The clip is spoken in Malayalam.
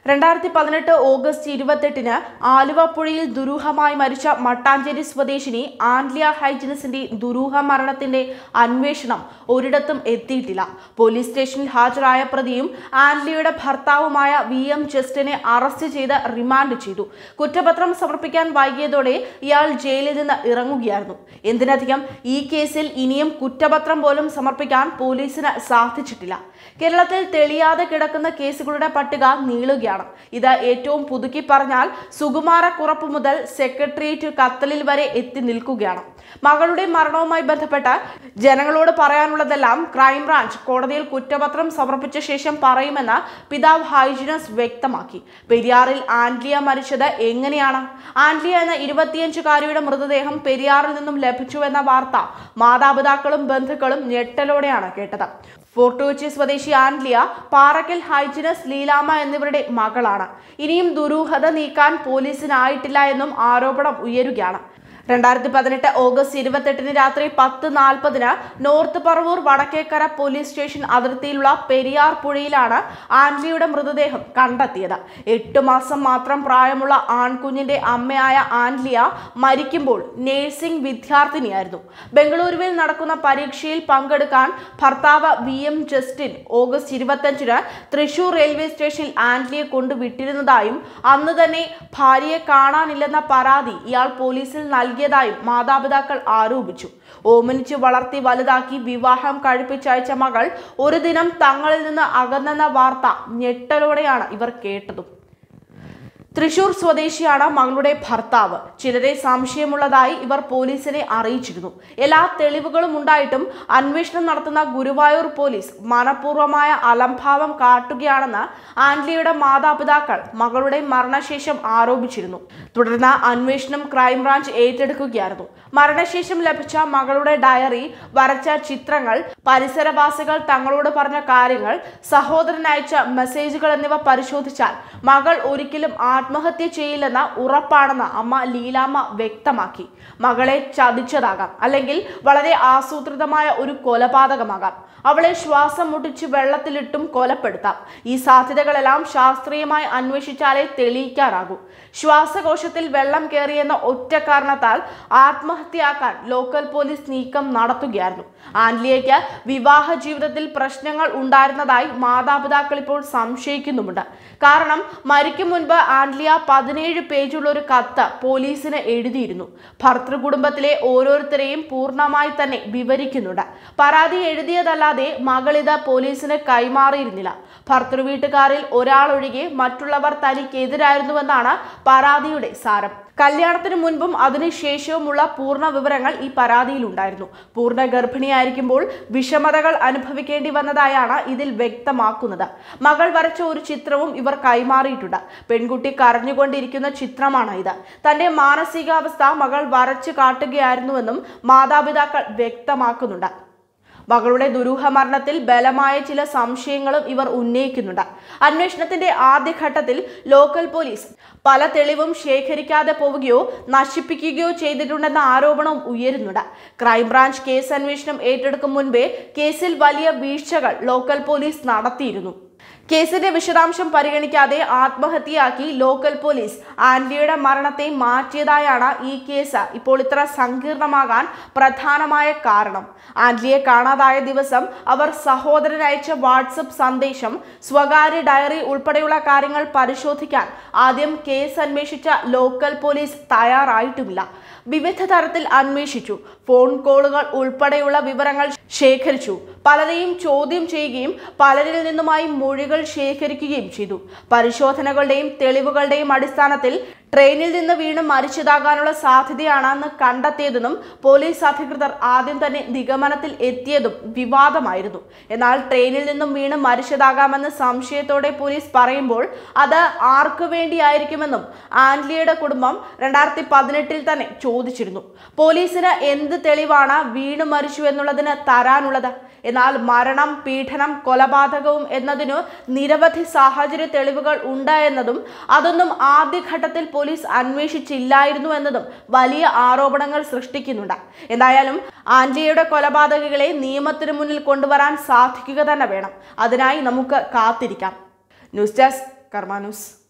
രണ്ടായിരത്തി പതിനെട്ട് ഓഗസ്റ്റ് ഇരുപത്തെട്ടിന് ആലുവ പുഴയിൽ ദുരൂഹമായി മരിച്ച മട്ടാഞ്ചേരി സ്വദേശിനി ആൻലിയ ഹൈജിനസിന്റെ ദുരൂഹ മരണത്തിന്റെ അന്വേഷണം ഒരിടത്തും എത്തിയിട്ടില്ല പോലീസ് സ്റ്റേഷനിൽ ഹാജരായ പ്രതിയും ആൻലിയയുടെ ഭർത്താവുമായ വി എം ജസ്റ്റിനെ അറസ്റ്റ് ചെയ്ത് റിമാൻഡ് ചെയ്തു കുറ്റപത്രം സമർപ്പിക്കാൻ വൈകിയതോടെ ഇയാൾ ജയിലിൽ നിന്ന് ഇറങ്ങുകയായിരുന്നു എന്തിനധികം ഈ കേസിൽ ഇനിയും കുറ്റപത്രം പോലും സമർപ്പിക്കാൻ പോലീസിന് സാധിച്ചിട്ടില്ല കേരളത്തിൽ തെളിയാതെ കിടക്കുന്ന കേസുകളുടെ പട്ടിക നീളുകയാണ് ഇത് ഏറ്റവും പുതുക്കി പറഞ്ഞാൽ സുകുമാരക്കുറപ്പ് മുതൽ സെക്രട്ടേറിയറ്റ് കത്തലിൽ വരെ എത്തി നിൽക്കുകയാണ് മകളുടെ മരണവുമായി ബന്ധപ്പെട്ട് ജനങ്ങളോട് പറയാനുള്ളതെല്ലാം ക്രൈംബ്രാഞ്ച് കോടതിയിൽ കുറ്റപത്രം സമർപ്പിച്ച ശേഷം പറയുമെന്ന് പിതാവ് ഹൈജിനസ് വ്യക്തമാക്കി പെരിയാറിൽ ആൻലിയ മരിച്ചത് എങ്ങനെയാണ് ആൻലിയ എന്ന ഇരുപത്തിയഞ്ചുകാരിയുടെ മൃതദേഹം പെരിയാറിൽ നിന്നും ലഭിച്ചുവെന്ന വാർത്ത മാതാപിതാക്കളും ബന്ധുക്കളും ഞെട്ടലോടെയാണ് കേട്ടത് ഫോർട്ട് കൊച്ചി സ്വദേശി ആൻലിയ പാറക്കൽ ഹൈജിനസ് ലീലാമ്മ എന്നിവരുടെ മകളാണ് ഇനിയും ദുരൂഹത നീക്കാൻ പോലീസിനായിട്ടില്ല എന്നും ആരോപണം ഉയരുകയാണ് രണ്ടായിരത്തി പതിനെട്ട് ഓഗസ്റ്റ് ഇരുപത്തെട്ടിന് രാത്രി പത്ത് നാൽപ്പതിന് north Paravur Vadakkekara police station അതിർത്തിയിലുള്ള പെരിയാർ പുഴയിലാണ് ആൻലിയുടെ മൃതദേഹം കണ്ടെത്തിയത് എട്ട് മാസം മാത്രം പ്രായമുള്ള ആൺകുഞ്ഞിന്റെ അമ്മയായ ആൻലിയ മരിക്കുമ്പോൾ നേഴ്സിംഗ് വിദ്യാർത്ഥിനിയായിരുന്നു ബംഗളൂരുവിൽ നടക്കുന്ന പരീക്ഷയിൽ പങ്കെടുക്കാൻ ഭർത്താവ് വി എം ജസ്റ്റിൻ ഓഗസ്റ്റ് ഇരുപത്തഞ്ചിന് തൃശൂർ റെയിൽവേ സ്റ്റേഷനിൽ ആൻലിയെ കൊണ്ടുവിട്ടിരുന്നതായും അന്ന് തന്നെ ഭാര്യയെ കാണാനില്ലെന്ന പരാതി ഇയാൾ പോലീസിൽ നൽകിയതായും മാതാപിതാക്കൾ ആരോപിച്ചു ഓമനിച്ച് വളർത്തി വലുതാക്കി വിവാഹം കഴിപ്പിച്ചയച്ച മകൾ ഒരു ദിനം തങ്ങളിൽ നിന്ന് അകന്നെന്ന വാർത്ത ഞെട്ടലോടെയാണ് ഇവർ കേട്ടതും തൃശൂർ സ്വദേശിയാണ് മകളുടെ ഭർത്താവ് ചിലരെ സംശയമുള്ളതായി ഇവർ പോലീസിനെ അറിയിച്ചിരുന്നു എല്ലാ തെളിവുകളും ഉണ്ടായിട്ടും അന്വേഷണം നടത്തുന്ന ഗുരുവായൂർ പോലീസ് മനഃപൂർവ്വമായ അലംഭാവം കാട്ടുകയാണെന്ന് ആൻലിയുടെ മാതാപിതാക്കൾ മകളുടെ മരണശേഷം ആരോപിച്ചിരുന്നു തുടർന്ന് അന്വേഷണം ക്രൈംബ്രാഞ്ച് ഏറ്റെടുക്കുകയായിരുന്നു മരണശേഷം ലഭിച്ച മകളുടെ ഡയറി വരച്ച ചിത്രങ്ങൾ പരിസരവാസികൾ തങ്ങളോട് പറഞ്ഞ കാര്യങ്ങൾ സഹോദരൻ അയച്ച മെസ്സേജുകൾ എന്നിവ പരിശോധിച്ചാൽ മകൾ ഒരിക്കലും ആത്മഹത്യ ചെയ്യില്ലെന്ന ഉറപ്പാണെന്ന് അമ്മ ലീലാമ്മ വ്യക്തമാക്കി മകളെ ചതിച്ചതാകാം അല്ലെങ്കിൽ വളരെ ആസൂത്രിതമായ ഒരു കൊലപാതകമാകാം അവളെ ശ്വാസം മുട്ടിച്ച് വെള്ളത്തിലിട്ടും കൊലപ്പെടുത്താം ഈ സാധ്യതകളെല്ലാം ശാസ്ത്രീയമായി അന്വേഷിച്ചാലേ തെളിയിക്കാനാകൂ ശ്വാസകോശത്തിൽ വെള്ളം കയറിയെന്ന ഒറ്റ കാരണത്താൽ ആത്മഹത്യയാക്കാൻ ലോക്കൽ പോലീസ് നീക്കം നടത്തുകയായിരുന്നു ആൻലിയയ്ക്ക് വിവാഹ ജീവിതത്തിൽ പ്രശ്നങ്ങൾ ഉണ്ടായിരുന്നതായി മാതാപിതാക്കൾ ഇപ്പോൾ സംശയിക്കുന്നുമുണ്ട് കാരണം മരിക്കും മുൻപ് ആൻലിയ പതിനേഴ് പേജുള്ള ഒരു കത്ത് പോലീസിന് എഴുതിയിരുന്നു ഭർത്തൃകുടുംബത്തിലെ ഓരോരുത്തരെയും പൂർണ്ണമായി തന്നെ വിവരിക്കുന്നുണ്ട് പരാതി എഴുതിയതല്ലാതെ മകളിത് പോലീസിന് കൈമാറിയിരുന്നില്ല ഭർത്തൃവീട്ടുകാരിൽ ഒരാളൊഴികെ മറ്റുള്ളവർ തനിക്കെതിരായിരുന്നുവെന്നാണ് പരാതിയുടെ സാരം കല്യാണത്തിന് മുൻപും അതിനുശേഷവുമുള്ള പൂർണ്ണ വിവരങ്ങൾ ഈ പരാതിയിലുണ്ടായിരുന്നു പൂർണ്ണ ഗർഭിണിയായിരിക്കുമ്പോൾ വിഷമതകൾ അനുഭവിക്കേണ്ടി വന്നതായാണ് ഇതിൽ വ്യക്തമാക്കുന്നത് മകൾ വരച്ച ഒരു ചിത്രവും ഇവർ കൈമാറിയിട്ടുണ്ട് പെൺകുട്ടി കരഞ്ഞുകൊണ്ടിരിക്കുന്ന ചിത്രമാണ് ഇത് തന്റെ മാനസികാവസ്ഥ മകൾ വരച്ചു കാട്ടുകയായിരുന്നുവെന്നും മാതാപിതാക്കൾ വ്യക്തമാക്കുന്നുണ്ട് മകളുടെ ദുരൂഹ മരണത്തിൽ ബലമായ ചില സംശയങ്ങളും ഇവർ ഉന്നയിക്കുന്നുണ്ട് അന്വേഷണത്തിന്റെ ആദ്യഘട്ടത്തിൽ ലോക്കൽ പോലീസ് പല തെളിവും ശേഖരിക്കാതെ പോവുകയോ നശിപ്പിക്കുകയോ ചെയ്തിട്ടുണ്ടെന്ന ആരോപണം ഉയരുന്നുണ്ട് ക്രൈംബ്രാഞ്ച് കേസ് അന്വേഷണം ഏറ്റെടുക്കും മുൻപേ കേസിൽ വലിയ വീഴ്ചകൾ ലോക്കൽ പോലീസ് നടത്തിയിരുന്നു കേസിന്റെ വിശദാംശം പരിഗണിക്കാതെ ആത്മഹത്യയാക്കി ലോക്കൽ പോലീസ് ആൻലിയുടെ മരണത്തെ മാറ്റിയതായാണ് ഈ കേസ് ഇപ്പോൾ ഇത്ര സങ്കീർണമാകാൻ പ്രധാനമായ കാരണം ആൻലിയെ കാണാതായ ദിവസം അവർ സഹോദരൻ അയച്ച വാട്സപ്പ് സന്ദേശം സ്വകാര്യ ഡയറി ഉൾപ്പെടെയുള്ള കാര്യങ്ങൾ പരിശോധിക്കാൻ ആദ്യം കേസ് അന്വേഷിച്ച ലോക്കൽ പോലീസ് തയ്യാറായിട്ടുമില്ല വിവിധ തരത്തിൽ അന്വേഷിച്ചു ഫോൺ കോളുകൾ ഉൾപ്പെടെയുള്ള വിവരങ്ങൾ ശേഖരിച്ചു പലരെയും ചോദ്യം ചെയ്യുകയും പലരിൽ നിന്നുമായി മൊഴികൾ ശേഖരിക്കുകയും ചെയ്തു പരിശോധനകളുടെയും തെളിവുകളുടെയും അടിസ്ഥാനത്തിൽ ട്രെയിനിൽ നിന്ന് വീണ് മരിച്ചതാകാനുള്ള സാധ്യതയാണെന്ന് കണ്ടെത്തിയതെന്നും പോലീസ് അധികൃതർ ആദ്യം തന്നെ നിഗമനത്തിൽ എത്തിയതും വിവാദമായിരുന്നു എന്നാൽ ട്രെയിനിൽ നിന്നും വീണ് മരിച്ചതാകാമെന്ന് സംശയത്തോടെ പോലീസ് പറയുമ്പോൾ അത് ആർക്കു വേണ്ടിയായിരിക്കുമെന്നും ആൻലിയുടെ കുടുംബം രണ്ടായിരത്തി പതിനെട്ടിൽ തന്നെ ചോദിച്ചിരുന്നു പോലീസിന് എന്ത് തെളിവാണ് വീണു മരിച്ചു എന്നുള്ളതിന് തരാനുള്ളത് എന്നാൽ മരണം പീഡനം കൊലപാതകവും എന്നതിനു നിരവധി സാഹചര്യ തെളിവുകൾ ഉണ്ട് എന്നതും അതൊന്നും ആദ്യഘട്ടത്തിൽ പോലീസ് അന്വേഷിച്ചില്ലായിരുന്നു എന്നതും വലിയ ആരോപണങ്ങൾ സൃഷ്ടിക്കുന്നുണ്ട് എന്തായാലും ആന്റിയുടെ കൊലപാതകികളെ നിയമത്തിന് മുന്നിൽ കൊണ്ടുവരാൻ സാധിക്കുക തന്നെ വേണം അതിനായി നമുക്ക് കാത്തിരിക്കാം ന്യൂസ് ഡെസ്ക് കർമാനൂസ്